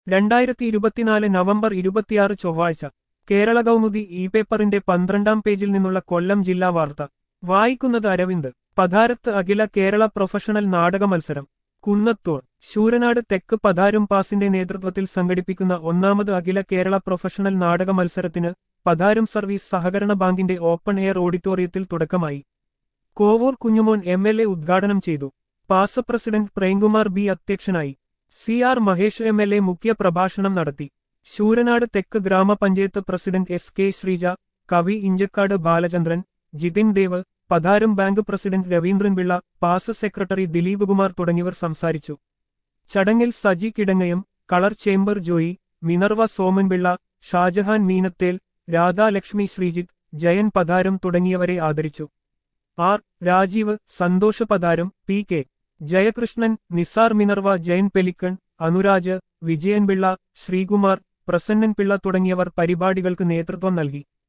രണ്ടായിരത്തി ഇരുപത്തിനാല് നവംബർ ഇരുപത്തിയാറ് ചൊവ്വാഴ്ച കേരള കൗമുദി ഇ പേപ്പറിന്റെ പന്ത്രണ്ടാം പേജിൽ നിന്നുള്ള കൊല്ലം ജില്ലാ വാർത്ത വായിക്കുന്നത് അരവിന്ദ് പതാരത്ത് അഖില കേരള പ്രൊഫഷണൽ നാടക മത്സരം കുന്നത്തൂർ ശൂരനാട് തെക്ക് പതാരും പാസിന്റെ നേതൃത്വത്തിൽ സംഘടിപ്പിക്കുന്ന ഒന്നാമത് അഖില കേരള പ്രൊഫഷണൽ നാടക മത്സരത്തിന് പതാരും സർവീസ് സഹകരണ ബാങ്കിന്റെ ഓപ്പൺ എയർ ഓഡിറ്റോറിയത്തിൽ തുടക്കമായി Kovoor Kunjumon M L A ഉദ്ഘാടനം ചെയ്തു പാസ പ്രസിഡന്റ് പ്രേംകുമാർ ബി അധ്യക്ഷനായി C R Mahesh M L A മുഖ്യ പ്രഭാഷണം നടത്തി ശൂരനാട് തെക്ക് ഗ്രാമപഞ്ചായത്ത് പ്രസിഡന്റ് എസ് കെ ശ്രീജ കവി ഇഞ്ചക്കാട് ബാലചന്ദ്രൻ ജിതിൻ ദേവ് പതാരം ബാങ്ക് പ്രസിഡന്റ് രവീന്ദ്രൻ പിള്ള പാസ് സെക്രട്ടറി ദിലീപ് കുമാർ തുടങ്ങിയവർ സംസാരിച്ചു ചടങ്ങിൽ Saji Kidangayam colour chamber Joy Minerva Somanpillai Shajahan Meenathel Radhalakshmi Sreejith Jayan Patharam തുടങ്ങിയവരെ ആദരിച്ചു R Rajeev Santhosh Patharam P K Jayakrishnan Nisar Minerva Jayan Pelican Anuraj Vijayanpillai Sreekumar Prasannan Pillai തുടങ്ങിയവർ പരിപാടികൾക്ക് നേതൃത്വം നൽകി